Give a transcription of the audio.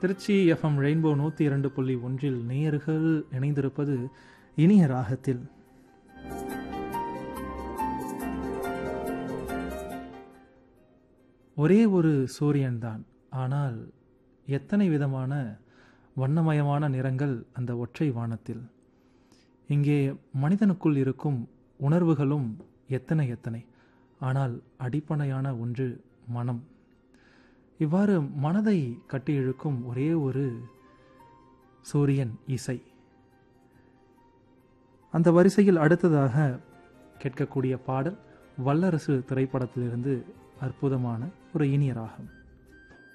Trichy FM rainbow நூற்றி இரண்டு புள்ளி ஒன்றில் நேயர்கள் இணைந்திருப்பது இனிய ராகத்தில் ஒரே ஒரு சூரியன்தான் ஆனால் எத்தனை விதமான வண்ணமயமான நிறங்கள் அந்த ஒற்றை வானத்தில் இங்கே மனிதனுக்குள் இருக்கும் உணர்வுகளும் எத்தனை எத்தனை ஆனால் அடிப்படையான ஒன்று மனம் இவ்வாறு மனதை கட்டி இழுக்கும் ஒரே ஒரு சூரியன் இசை அந்த வரிசையில் அடுத்ததாக கேட்கக்கூடிய பாடல் வல்லரசு திரைப்படத்திலிருந்து அற்புதமான ஒரு இனிய ராகம்